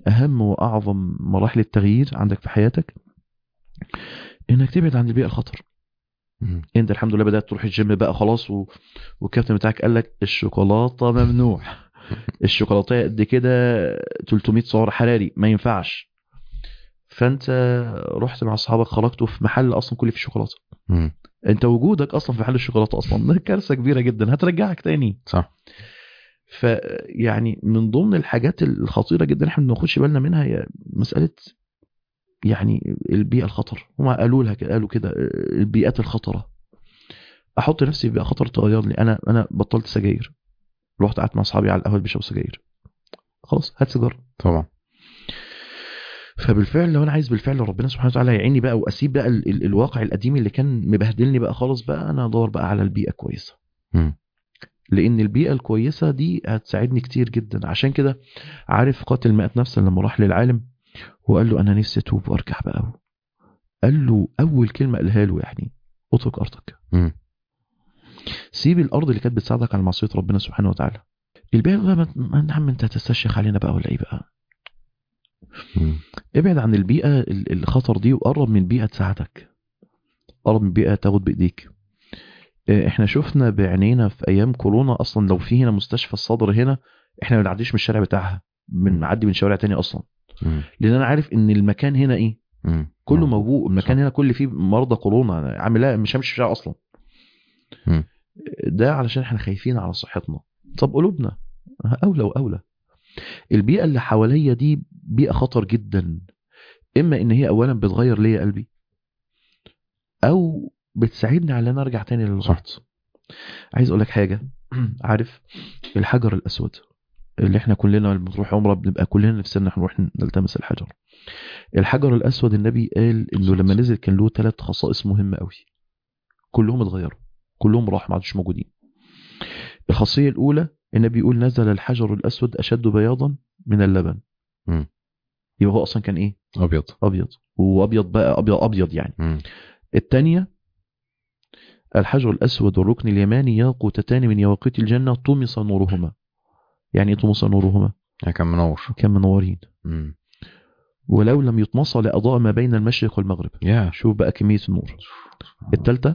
اهم واعظم مراحل التغيير عندك في حياتك انك تبعد عن البيئه الخطر مم. انت الحمد لله بدات تروح الجيم بقى خلاص و... والكابتن بتاعك قال لك الشوكولاته ممنوع الشوكولاته قد كده 300 سعر حراري ما ينفعش فانت رحت مع اصحابك خرجتوا في محل اصلا كله فيه شوكولاته مم. انت وجودك اصلا في محل الشوكولاته اصلا ده كارثه كبيره جدا هترجعك تاني صح فيعني من ضمن الحاجات الخطيره جدا احنا ما بناخدش بالنا منها هي مساله يعني البيئه الخطر هم قالوا لها كده- قالوا كده البيئات الخطره احط نفسي في بيئه خطر تغير لي انا انا بطلت سجاير رحت قعدت مع اصحابي على القهوه اللي بيشربوا سجاير خلاص هات سيجاره طبعا فبالفعل لو انا عايز بالفعل ربنا سبحانه وتعالى يعيني بقى واسيب بقى ال- ال- الواقع القديم اللي كان مبهدلني بقى خالص بقى انا ادور بقى على البيئه كويسه مم. لان البيئه الكويسه دي هتساعدني كتير جدا عشان كده عارف قاتل مئة نفسا لما راح للعالم وقال له انا نفسي اتوب وارجع بقى قال له اول كلمه قالها له يعني اترك ارضك مم. سيب الارض اللي كانت بتساعدك على معصيه ربنا سبحانه وتعالى البيئه بقى ما- ما يا عم انت هتستشيخ علينا بقى ولا ايه بقى مم. ابعد عن البيئه ال- الخطر دي وقرب من بيئه تساعدك قرب من بيئه تاخد بايديك اه، احنا شفنا بعينينا في ايام كورونا اصلا لو في هنا مستشفى الصدر هنا احنا ما بنعديش من الشارع بتاعها بنعدي من شوارع تاني اصلا مم. لان انا عارف ان المكان هنا ايه مم. كله مم. موجود المكان هنا كل فيه مرضى كورونا أنا عامل لا مش همشي في الشارع اصلا مم. ده علشان احنا خايفين على صحتنا طب قلوبنا اولى واولى البيئه اللي حواليا دي بيئه خطر جدا اما ان هي اولا بتغير ليا قلبي او بتساعدني على ان أنا ارجع تاني للغلط عايز اقول لك حاجه عارف الحجر الاسود اللي احنا كلنا لما بنروح عمره بنبقى كلنا نفسنا نروح نلتمس الحجر الحجر الاسود النبي قال انه لما نزل كان له ثلاث خصائص مهمه قوي كلهم اتغيروا كلهم راحوا ما عادش موجودين الخاصيه الاولى النبي يقول نزل الحجر الاسود اشد بياضا من اللبن مم. يبقى هو اصلا كان ايه ابيض ابيض وابيض بقى ابيض ابيض يعني مم. الثانيه الحجر الاسود والركن اليماني ياقوتتان من يواقيت الجنه طمس نورهما يعني ايه طمس نورهما يعني كان منور كان منورين مم. ولو لم يطمس لاضاء ما بين المشرق والمغرب يا شوف بقى كميه النور الثالثه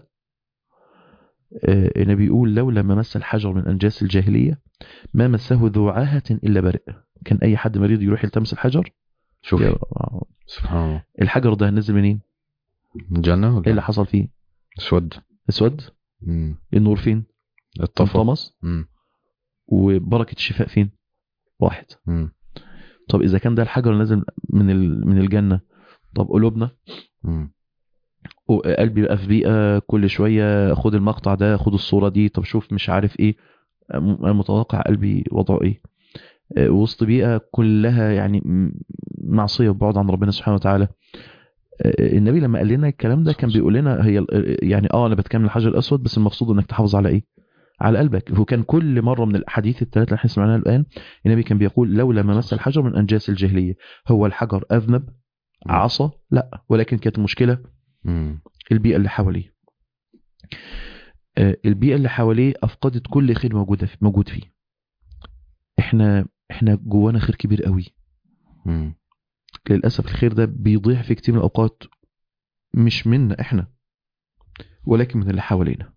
آه، النبي يقول لولا ما مس الحجر من انجاس الجاهليه ما مسه ذو عاهه الا برئ كان اي حد مريض يروح يلتمس الحجر شوف يا- سبحان الله الحجر ده نزل منين الجنة ايه ولا اللي حصل فيه اسود اسود مم. النور فين الطفى انطمس مم. وبركه الشفاء فين راحت مم. طب اذا كان ده الحجر اللي نازل من ال- من الجنه طب قلوبنا مم. وقلبي بقى في بيئه كل شويه خد المقطع ده خد الصوره دي طب شوف مش عارف ايه م- متوقع قلبي وضعه ايه آه، وسط بيئه كلها يعني م- معصيه وبعد عن ربنا سبحانه وتعالى آه، النبي لما قال لنا الكلام ده كان بيقول لنا هي ال- يعني اه انا بتكلم الحجر الاسود بس المقصود انك تحافظ على ايه على قلبك هو كان كل مره من الاحاديث الثلاثه اللي احنا سمعناها الان النبي كان بيقول لولا ما مس الحجر من انجاس الجاهليه هو الحجر اذنب عصى لا ولكن كانت المشكله مم. البيئه اللي حواليه آه، البيئه اللي حواليه افقدت كل خير موجوده في موجود فيه احنا احنا جوانا خير كبير قوي مم. للاسف الخير ده بيضيع في كتير من الاوقات مش منا احنا ولكن من اللي حوالينا